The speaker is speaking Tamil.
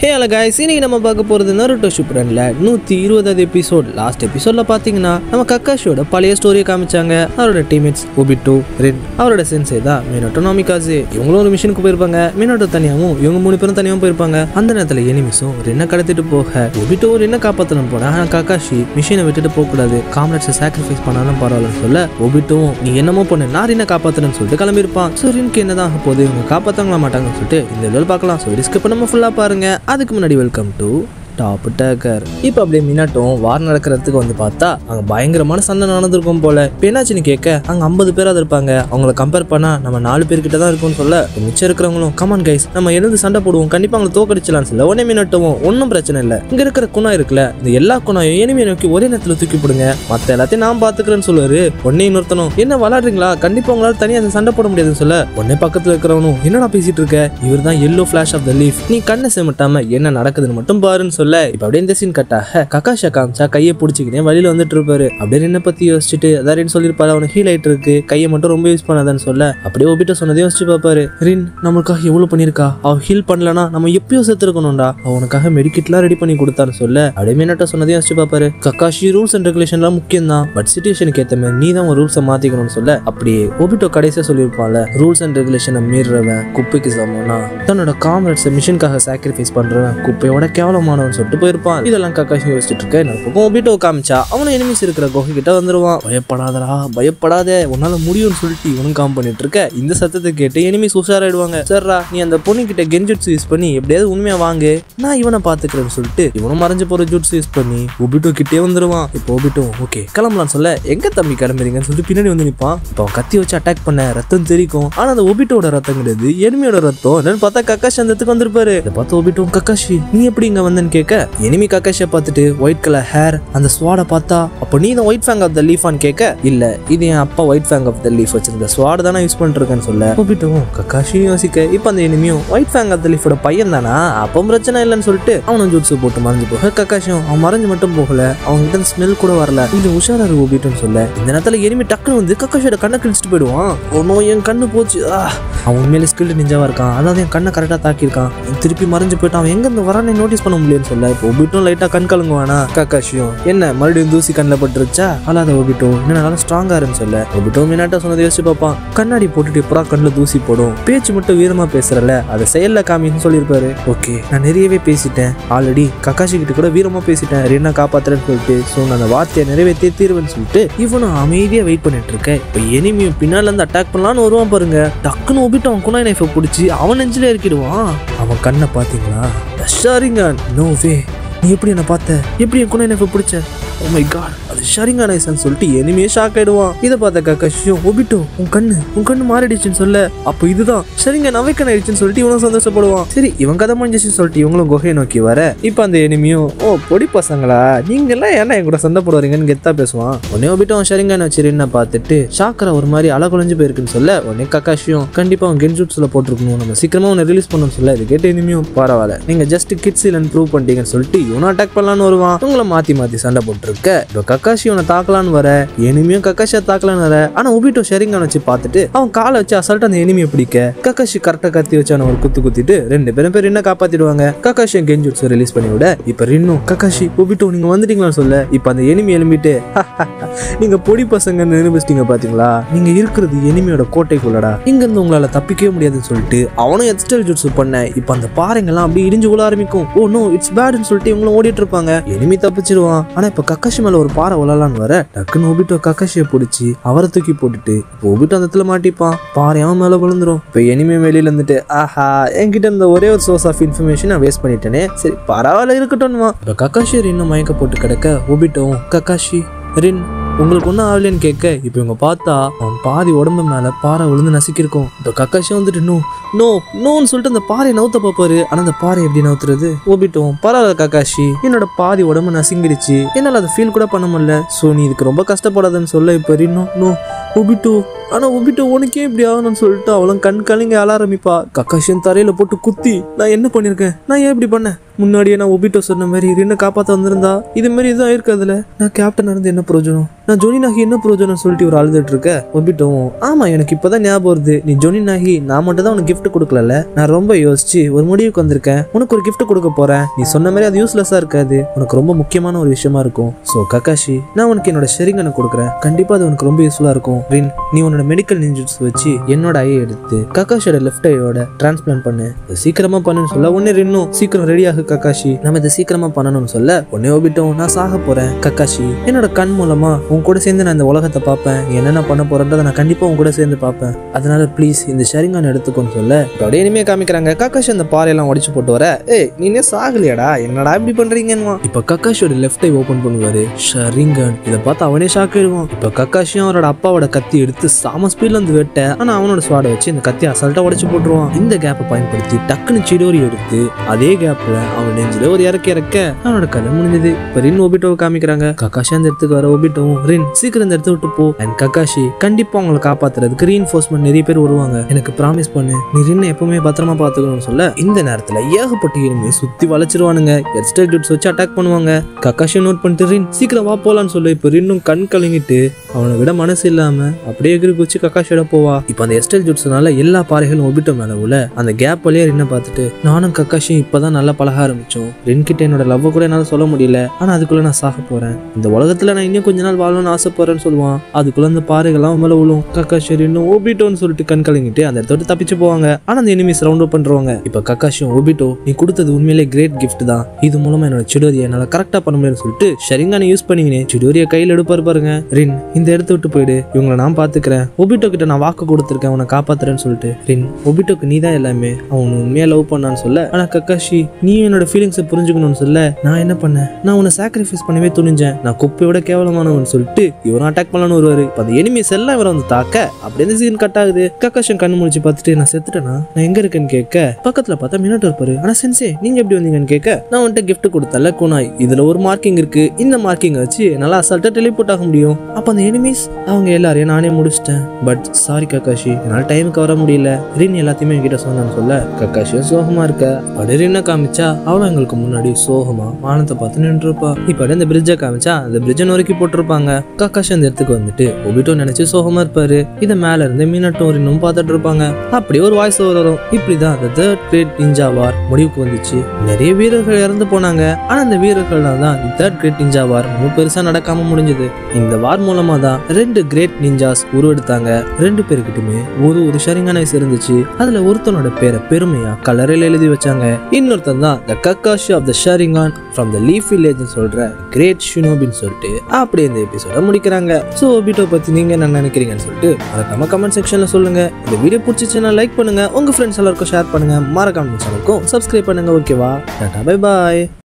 ஹே அல்ல guys இன்னைக்கு நம்ம பார்க்க போகிறது நருட்டோ ஷுப்ரனில் நூற்றி இருபதாவது எபிசோட் லாஸ்ட் எபிசோடில் பார்த்தீங்கன்னா நம்ம கக்காஷியோட பழைய ஸ்டோரியை காமிச்சாங்க அவரோட டீம்மேட்ஸ் ஒபிட்டோ ரென் அவரோட சென்சே தான் மினோட்டோ நாமிகாசு இவங்களும் ஒரு மிஷனுக்கு போயிருப்பாங்க மினோட்டோ தனியாகவும் இவங்க மூணு பேரும் தனியாகவும் போயிருப்பாங்க அந்த நேரத்தில் எனிமிஸும் ரென்னை கடத்திட்டு போக ஒபிட்டோ ரென்னை காப்பாற்றணும் போனா ஆனால் கக்காஷி மிஷினை விட்டுட்டு போகக்கூடாது காம்ரேட்ஸை சாக்ரிஃபைஸ் பண்ணாலும் பரவாயில்லன்னு சொல்ல ஒபிட்டோவும் நீ என்னமோ பண்ணு நான் ரென்னை காப்பாற்றணும்னு சொல்லிட்டு கிளம்பியிருப்பான் ஸோ ரின்க்கு என்னதான் ஆக போகுது இவங்க காப்பாற்றாங்களா மாட்டாங்கன்னு சொல்லிட்டு இந்த வீடியோ பார்க்கலாம் ஸோ ரிஸ்க் பண்ணாமல் ஃபுல்லாக பாருங்க அதுக்கு முன்னாடி வெல்கம் டு டாப் டேக்கர் இப்போ அப்படியே மினாட்டும் வார் நடக்கிறதுக்கு வந்து பார்த்தா அங்கே பயங்கரமான சண்டை நடந்திருக்கும் போல இப்போ என்னாச்சுன்னு கேட்க அங்கே ஐம்பது பேராது இருப்பாங்க அவங்கள கம்பேர் பண்ணா நம்ம நாலு பேர்கிட்ட தான் இருக்கும்னு சொல்ல இப்ப மிச்சம் இருக்கிறவங்களும் கமான் கைஸ் நம்ம எழுந்து சண்டை போடுவோம் கண்டிப்பாக அவங்களை தோக்கடிச்சலாம்னு சொல்ல உடனே மினாட்டவும் ஒன்றும் பிரச்சனை இல்லை இங்கே இருக்கிற குணம் இருக்குல்ல இந்த எல்லா குணாயும் எனிமையை நோக்கி ஒரே நேரத்தில் தூக்கி போடுங்க மற்ற எல்லாத்தையும் நான் பார்த்துக்கிறேன்னு சொல்லுவாரு உடனே இன்னொருத்தனும் என்ன விளாடுறீங்களா கண்டிப்பாக உங்களால் தனியாக அந்த சண்டை போட முடியாதுன்னு சொல்ல உடனே பக்கத்தில் இருக்கிறவனும் என்னடா பேசிட்டு இருக்க இவர் தான் yellow flash of the leaf நீ கண்ணை செமட்டாம என்ன நடக்குதுன்னு மட்டும் பாருன்னு சொல்ல இப்போ அப்படியே இந்த சீன் கட்டாக கக்காஷா காமிச்சா கையை பிடிச்சிக்கினே வழியில வந்துட்டு இருப்பாரு அப்படியே என்ன பத்தி யோசிச்சுட்டு அதான் சொல்லியிருப்பாரு அவனுக்கு ஹீல் ஆயிட்டு இருக்கு கையை மட்டும் ரொம்ப யூஸ் பண்ணாதான்னு சொல்ல அப்படியே ஒப்பிட்டு சொன்னதே யோசிச்சு பார்ப்பாரு ரின் நம்மளுக்காக எவ்வளவு பண்ணியிருக்கா அவ ஹீல் பண்ணலனா நம்ம எப்பயோ செத்துருக்கணும்டா அவனுக்காக மெடிக்கிட்லாம் ரெடி பண்ணி கொடுத்தான்னு சொல்ல அப்படியே மின்னட்ட சொன்னதையும் யோசிச்சு பார்ப்பாரு கக்காஷி ரூல்ஸ் அண்ட் ரெகுலேஷன்லாம் முக்கியம் தான் பட் சுச்சுவேஷனுக்கு ஏற்ற மாதிரி நீ தான் உன் ரூல்ஸை மாத்திக்கணும்னு சொல்ல அப்படியே ஒபிட்டோ கடைசியாக சொல்லியிருப்பான்ல ரூல்ஸ் அண்ட் ரெகுலேஷனை மீறுறவன் குப்பைக்கு சமம்னா தன்னோட காம்ரேட்ஸை மிஷினுக்காக சாக்ரிஃபைஸ் பண்றவன் குப்பையோட கேவலமானவன் சொல்லிட்டு போயிருப்பான் இதெல்லாம் கக்காஷி யோசிச்சுட்டு இருக்க இன்னொரு பக்கம் ஒபிட்டோ காமிச்சா அவனும் எனிமிஸ் இருக்கிற குகை கிட்ட வந்துருவான் பயப்படாதடா பயப்படாத உன்னால முடியும்னு சொல்லிட்டு இவனும் காம் பண்ணிட்டு இருக்க இந்த சத்தத்தை கேட்டு எனிமிஸ் உஷாராயிடுவாங்க சரிடா நீ அந்த பொண்ணு கிட்ட கெஞ்சுட்ஸ் யூஸ் பண்ணி எப்படியாவது உண்மையா வாங்கு நான் இவனை பாத்துக்கிறேன்னு சொல்லிட்டு இவனும் மறைஞ்சு போற ஜூட்ஸ் யூஸ் பண்ணி ஒபிட்டோ கிட்டே வந்துருவான் இப்போ ஒபிட்டோ ஓகே கிளம்பலாம்னு சொல்ல எங்க தம்பி கிளம்புறீங்கன்னு சொல்லிட்டு பின்னாடி வந்து நிப்பான் இப்போ அவன் கத்தி வச்சு அட்டாக் பண்ண ரத்தம் தெரிக்கும் ஆனா அந்த ஒபிட்டோட ரத்தம் கிடையாது எனிமியோட ரத்தம் என்னன்னு பார்த்தா கக்காஷி அந்த இடத்துக்கு வந்திருப்பாரு இதை பார்த்து ஒபிட்டோ கக்காஷி நீ எப்படி இங்க வந்தேன்னு கேட்க எனிமி கக்காஷியை பார்த்துட்டு ஒயிட் கலர் ஹேர் அந்த ஸ்வாடை பார்த்தா அப்போ நீ தான் ஒயிட் ஃபேங் ஆஃப் த லீஃபான்னு கேட்க இல்ல இது என் அப்பா white fang of the leaf வச்சிருந்த ஸ்வாட் தானே யூஸ் பண்ணிருக்கேன்னு சொல்ல ஒபிட்டோவும் கக்காஷியும் யோசிக்க இப்போ அந்த எனிமியும் ஒயிட் ஃபேங் ஆஃப் த லீஃபோட பையன் தானா அப்போ பிரச்சனை இல்லைன்னு சொல்லிட்டு அவனும் ஜூட்ஸு போட்டு மறைஞ்சு போக கக்காஷியும் அவன் மறைஞ்சு மட்டும் போகல அவங்க கிட்ட ஸ்மெல் கூட வரல கொஞ்சம் உஷாரா இருக்கு ஒபிட்டோன்னு சொல்ல இந்த நேரத்துல எனிமி டக்குன்னு வந்து கக்காஷியோட கண்ணை கிழிச்சிட்டு போயிடுவான் ஒன்னோ என் கண்ணு போச்சு ஆ. அவன் உண்மையிலே ஸ்கில்டு நிஞ்சாவா இருக்கான் அதாவது என் கண்ணை கரெக்டாக தாக்கியிருக்கான் திருப்பி மறைஞ்சு போயிட்டான் அவன் எங்க இருந்து வரானே நோட்டீஸ் பண்ண முடியலன்னு சொல்ல இப்போ ஒபிட்டும் லைட்டா கண் கலங்குவானா கக்காஷியும் என்ன மறுபடியும் தூசி கண்ணில் பட்டுருச்சா அல்லாத ஒபிட்டோ என்ன நல்லா ஸ்ட்ராங்கா இருன்னு சொல்ல ஒபிட்டோ மினாட்டா சொன்னதை யோசிச்சு பார்ப்பான் கண்ணாடி போட்டுட்டு எப்படா கண்ணில் தூசி போடும் பேச்சு மட்டும் வீரமா பேசுறல அதை செயல்ல காமின்னு சொல்லியிருப்பாரு ஓகே நான் நிறையவே பேசிட்டேன் ஆல்ரெடி கக்காஷி கிட்ட கூட வீரமா பேசிட்டேன் ரென்னா காப்பாத்துறேன்னு சொல்லிட்டு ஸோ நான் அந்த வார்த்தையை நிறைவேற்றே தீர்வேன்னு சொல்லிட்டு இவனும் அமைதியா வெயிட் பண்ணிட்டு இருக்கேன் இப்போ எனிமியும் பின்னால இருந்து அட்டாக் பண்ணலான்னு வருவான் பாருங்க டக்குன்னு ஒபிட்டு அவன் குணாய் நைஃபை பிடிச்சி அவன் நெஞ்சில இறக்கிடுவான் அவன் கண்ணை பார்த்தீங்களா ஷாரிங்க நோ வே நீ எப்படி என்ன பார்த்த எப்படி என் குணை நைஃபை பிடிச்ச ஓ மை காட் அது ஷரிங்கா நைசன் சொல்லிட்டு எனிமே ஷாக் ஆயிடுவான் இதை பார்த்த கக்காஷியும் ஒபிட்டோ உன் கண்ணு உன் கண்ணு மாறிடுச்சுன்னு சொல்ல அப்போ இதுதான் சரிங்க நவைக்கன் ஆயிடுச்சுன்னு சொல்லிட்டு இவனும் சந்தோஷப்படுவான் சரி இவன் கதை முடிஞ்சிச்சுன்னு சொல்லிட்டு இவங்களும் குகையை நோக்கி வர இப்போ அந்த எனிமியும் ஓ பொடி பசங்களா நீங்க எல்லாம் ஏன்னா என் கூட சண்டை போடுறீங்கன்னு கெத்தா பேசுவான் உடனே ஒபிட்டோ ஷரிங்கன் வச்சிருன்னு பார்த்துட்டு ஷாக்கரா ஒரு மாதிரி அழகுலைஞ்சு போயிருக்குன்னு சொல்ல உடனே கக்காஷியும் கண்டிப்பா அவன் கென்ஜூட்ஸ்ல போட்டிருக்கணும் நம்ம சீக்கிரமா உன்னை ரிலீஸ் பண்ணணும்னு சொல்ல இது கேட்டு இனிமையும் பரவாயில்ல நீங்க ஜஸ்ட் கிட்ஸ் இல்லைன்னு ப்ரூவ் பண்ணிட்டீங்கன்னு சொல்லிட்டு இவனும் அட்டாக் பண்ணலான்னு வருவான் உங்களை மாத்தி மாத்தி சண்டை போட்டுருக்க இப்போ கக்காஷி அவனை தாக்கலான்னு வர எனிமியும் கக்காஷியை தாக்கலான்னு வர ஆனா ஒபிட்டோ ஷெரிங்கான் வச்சு பார்த்துட்டு அவன் காலை வச்சு அசால்ட் அந்த எனிமியை பிடிக்க கக்காஷி கரெக்டா கத்தி வச்சு அவனை ஒரு குத்து குத்திட்டு ரெண்டு பேரும் பேர் என்ன காப்பாத்திடுவாங்க கக்காஷியை கெஞ்சுட்ஸ் ரிலீஸ் பண்ணி விட இப்போ ரின்னும் கக்காஷி ஒபிட்டோ நீங்க வந்துட்டீங்களான்னு சொல்ல இப்போ அந்த எனிமி எழும்பிட்டு நீங்க பொடி பசங்க நிரூபிச்சிட்டீங்க பாத்தீங்களா நீங்க இருக்கிறது எனிமியோட கோட்டைக்குள்ளடா இங்க இருந்து உங்களால தப்பிக்கவே முடியாதுன்னு சொல்லிட்டு அவனும் எக்ஸ்டல் ஜுட்ஸ் பண்ண இப்போ அந்த பாறைங்கெல்லாம் அப்படியே இடிஞ்சு விழ ஆரம்பிக்கும் ஓ நோ இட்ஸ் பேட்னு சொல்லிட்டு இவங்களும் ஓடிட்டு இருப்பாங்க எனிமி தப்பிச்சிருவான் ஆனா இப்போ கக்காஷி மேல ஒரு பாறை விழலான்னு வர டக்குன்னு ஒபிட்டோ கக்காஷியை பிடிச்சி அவரை தூக்கி போட்டுட்டு இப்போ ஒபிட்டோ அந்த இடத்துல மாட்டிப்பான் பாறை அவன் மேல விழுந்துரும் இப்போ எனிமி வெளியில இருந்துட்டு ஆஹா என்கிட்ட இருந்த ஒரே ஒரு சோர்ஸ் ஆஃப் இன்ஃபர்மேஷன் நான் வேஸ்ட் பண்ணிட்டேனே சரி பரவாயில்ல இருக்கட்டும்மா இப்போ கக்காஷி இன்னும் மயக்க போட்டு கிடக்க ஒபிட்டோவும் கக்காஷி ரின் உங்களுக்கு ஒன்றும் ஆகலைன்னு கேட்க இப்போ இவங்க பார்த்தா அவன் பாதி உடம்பு மேலே பாறை விழுந்து நசுக்கியிருக்கும் இப்போ கக்காஷி வந்துட்டு நோ நோ நோன்னு சொல்லிட்டு அந்த பாறையை நவுத்த பார்ப்பாரு ஆனால் அந்த பாறை எப்படி நவுத்துறது ஓபிட்டோம் பரவாயில்ல கக்காஷி என்னோட பாதி உடம்பு நசுங்கிடுச்சு என்னால் அதை ஃபீல் கூட பண்ண முடியல ஸோ நீ இதுக்கு ரொம்ப கஷ்டப்படாதன்னு சொல்ல இப்போ இன்னும் நோ ஒபிட்டோ ஆனா ஒபிட்டோ உனக்கே இப்படி ஆகணும்னு சொல்லிட்டு அவளும் கண் கலங்க அழ ஆரம்பிப்பா கக்காஷியும் தரையில போட்டு குத்தி நான் என்ன பண்ணிருக்கேன் நான் ஏன் இப்படி பண்ணேன் முன்னாடியே நான் ஒபிட்டோ சொன்ன மாதிரி என்ன காப்பாத்த வந்திருந்தா இது மாதிரி எதுவும் ஆயிருக்காதுல நான் கேப்டன் இருந்து என்ன பிரயோஜனம் நான் ஜோனி நாகி என்ன பிரயோஜனம் சொல்லிட்டு இவர் அழுதுட்டு இருக்க ஒபிட்டோவும் ஆமா எனக்கு இப்பதான் ஞாபகம் வருது நீ ஜோனி நாகி நான் மட்டும் தான் உனக்கு gift கொடுக்கல நான் ரொம்ப யோசிச்சு ஒரு முடிவுக்கு வந்திருக்கேன் உனக்கு ஒரு gift கொடுக்க போறேன் நீ சொன்ன மாதிரி அது யூஸ்லெஸ்ஸா இருக்காது உனக்கு ரொம்ப முக்கியமான ஒரு விஷயமா இருக்கும் ஸோ கக்காஷி நான் உனக்கு என்னோட ஷெரிங்கனை கொடுக்குறேன் கண்டிப்பா அது உனக்கு ரொம்ப யூஸ்ஃபுல்லா இருக்கும் ரின் நீ உன்னோட மெடிக்கல் நிஞ்சிட்ஸ் வச்சு என்னோட ஐயை எடுத்து கக்காஷியோட லெஃப்ட் ஐயோட டிரான்ஸ்பிளான்ட் பண்ணு இது சீக்கிரமா பண்ணுன்னு சொல்ல உடனே ரின்னும் சீக்கிரம் ரெடி ஆகு கக்காஷி நம்ம இதை சீக்கிரமா பண்ணணும்னு சொல்ல உடனே ஓபிட்டோம் நான் சாக போறேன் கக்காஷி என்னோட கண் மூலமா உன் கூட சேர்ந்து நான் இந்த உலகத்தை பார்ப்பேன் நீ என்னென்ன பண்ண போறன்றதை நான் கண்டிப்பா உன் கூட சேர்ந்து பார்ப்பேன் அதனால ப்ளீஸ் இந்த ஷெரிங்கான் எடுத்துக்கோன்னு சொல்ல இப்ப அப்படியே இனிமே காமிக்கிறாங்க கக்காஷி அந்த பாறையெல்லாம் உடைச்சு போட்டு வர ஏய் நீனே சாகலையாடா என்னடா இப்படி பண்றீங்கன்னு இப்ப கக்காஷியோட லெஃப்ட் ஐ ஓபன் பண்ணுவாரு ஷரிங்கன் இதை பார்த்து அவனே ஷாக் ஆயிடுவான் இப்ப கக்காஷியும் அவரோட அப்பாவோட கத்தி எடுத்து சாம ஸ்பீட்ல இருந்து வெட்ட ஆனா அவனோட ஸ்வாடை வச்சு இந்த கத்தி அசால்ட்டா உடைச்சு போட்டுருவான் இந்த கேப்பை பயன்படுத்தி டக்குன்னு சிடோரி எடுத்து அதே கேப்ல அவன் நெஞ்சில ஒரு இறக்க இறக்க அவனோட கதை முடிஞ்சது இப்ப ரின் ஒபிட்டோவை காமிக்கிறாங்க கக்காஷி அந்த இடத்துக்கு வர ஒபிட்டோவும் ரின் சீக்கிரம் இந்த இடத்த விட்டு போ அண்ட் கக்காஷி கண்டிப்பா அவங்களை காப்பாத்துறதுக்கு ரீஎன்ஃபோர்ஸ்மெண்ட் நிறைய பேர் வருவாங்க எனக்கு ப்ராமிஸ் பண்ணு நீ ரின்னை எப்பவுமே பத்திரமா பாத்துக்கணும்னு சொல்ல இந்த நேரத்துல ஏகப்பட்ட இனிமே சுத்தி வளைச்சிருவானுங்க எக்ஸ்ட்ரா ஜூட்ஸ் வச்சு அட்டாக் பண்ணுவாங்க கக்காஷி நோட் பண்ணிட்டு ரின் சீக்கிரம் வா போலான்னு சொல்லு இப்ப ரின்னும் கண் கலங்கிட்டு அவனை விட மனசு இல்லாம அப்படியே எகிரி குச்சி கக்காஷியோட போவா இப்ப அந்த எஸ்டல் ஜூட்ஸ்னால எல்லா பாறைகளும் ஒபிட்டோ மேல உள்ள அந்த கேப் வழியா ரின்னை பார்த்துட்டு நானும் கக்காஷியும் இப்பதான் நல்லா பழக ஆரம்பிச்சோம் ரின் கிட்ட என்னோட லவ் கூட என்னால சொல்ல முடியல ஆனா அதுக்குள்ள நான் சாக போறேன் இந்த உலகத்துல நான் இன்னும் கொஞ்ச நாள் வாழணும்னு ஆசைப்படுறேன்னு சொல்லுவான் அதுக்குள்ள அந்த பாறைகள்லாம் மேல விழும் கக்காஷி ரின்னும் ஓபிட்டோன்னு சொல்லிட்டு கண் கலங்கிட்டு அந்த இடத்த விட்டு தப்பிச்சு போவாங்க ஆனா அந்த எனிமிஸ் ரவுண்ட் அப் பண்றவங்க இப்ப கக்காஷியும் ஓபிட்டோ நீ கொடுத்தது உண்மையிலே கிரேட் கிஃப்ட் தான் இது மூலமா என்னோட சிடோரியை என்னால கரெக்டா பண்ண முடியும்னு சொல்லிட்டு ஷரிங்கானை யூஸ் பண்ணிக்கினே சிடோரியை கையில் எடுப்பாரு பாருங்க ரின் இந்த இடத்த விட்டு போயிடு இவங்களை நான் பாத்துக்கிறேன் ஒபிட்டோ கிட்ட நான் வாக்கு கொடுத்துருக்கேன் உன்னை காப்பாத்துறேன்னு சொல்லிட்டு ரின் ஒபிட்டோக்கு நீ தான் எல்லாமே அவன் உண்மையா லவ் பண்ணான்னு சொல்ல ஆனா கக்காஷி நீ என்னோட ஃபீலிங்ஸை புரிஞ்சுக்கணும்னு சொல்ல நான் என்ன பண்ணேன் நான் உன்னை சாக்ரிஃபைஸ் பண்ணவே துணிஞ்சேன் நான் குப்பையோட கேவலமானவன் சொல்லிட்டு இவரும் அட்டாக் பண்ணலான்னு வருவாரு இப்ப அந்த எனிமிஸ் எல்லாம் இவரை வந்து தாக்க அப்படியே இந்த சீன் கட் ஆகுது கக்காஷன் கண்ணு முடிச்சு பார்த்துட்டு நான் செத்துட்டேனா நான் எங்க இருக்கேன்னு கேட்க பக்கத்துல பார்த்தா மினட் இருப்பாரு ஆனா சென்சே நீங்க எப்படி வந்தீங்கன்னு கேட்க நான் வந்துட்டு gift கொடுத்தல குனாய் இதுல ஒரு மார்க்கிங் இருக்கு இந்த மார்க்கிங் வச்சு நல்லா அசால்ட்டா டெலிபோர்ட் ஆக முடியும் அப்ப அந்த எனிமீஸ் அவங்க எல்லாரையும் நானே முடிச்சிட்டேன் பட் சாரி கக்காஷி என்னால டைமுக்கு வர முடியல ரின் எல்லாத்தையுமே என்கிட்ட சொன்னான்னு சொல்ல கக்காஷியும் சோகமா இருக்க அப்படியே ரின்னை காமிச்சா அவன் எங்களுக்கு முன்னாடி சோகமா வானத்தை பார்த்து நின்று இருப்பா இப்ப இந்த பிரிட்ஜை காமிச்சா அந்த பிரிட்ஜை நொறுக்கி போட்டிருப்பாங்க கக்காஷி அந்த இடத்துக்கு வந்துட்டு ஒபிட்டோ நினைச்சு சோகமா இருப்பாரு இதை மேல இருந்து மீனட்டும் ரின்னும் பார்த்துட்டு இருப்பாங்க அப்படியே ஒரு வாய்ஸ் வரும் இப்படிதான் அந்த தேர்ட் கிரேட் நிஞ்சா வார் முடிவுக்கு வந்துச்சு நிறைய வீரர்கள் இறந்து போனாங்க ஆனா அந்த வீரர்களால தான் தேர்ட் கிரேட் நிஞ்சா வார் ரொம்ப பெருசா நடக்காம முடிஞ்சது இந்த வார் மூலமா தான் ரெண்டு கிரேட் நிஞ்சாஸ் உருவெடுத்தாங்க ரெண்டு பேருக்கிட்டுமே ஒரு ஒரு ஷரிங்கானைஸ் இருந்துச்சு அதுல ஒருத்தனோட பேரை பெருமையா கலரில் எழுதி வச்சாங்க இன்னொருத்தன் தான் the Kakashi of the Sharingan from the leaf village சொல்ற கிரேட் ஷினோபின்னு சொல்லிட்டு அப்படியே இந்த எபிசோட முடிக்கிறாங்க ஸோ ஒபிட்டோ பத்தி நீங்க என்ன நினைக்கிறீங்கன்னு சொல்லிட்டு மறக்காம கமெண்ட் செக்ஷன்ல சொல்லுங்க இந்த வீடியோ பிடிச்சிச்சுன்னா லைக் பண்ணுங்க உங்க ஃப்ரெண்ட்ஸ் எல்லாருக்கும் ஷேர் பண்ணுங்க மறக்காம சேனலுக்கும் சப்ஸ்கிரைப் பண்ணுங்க ஓகேவா டாடா பை பாய்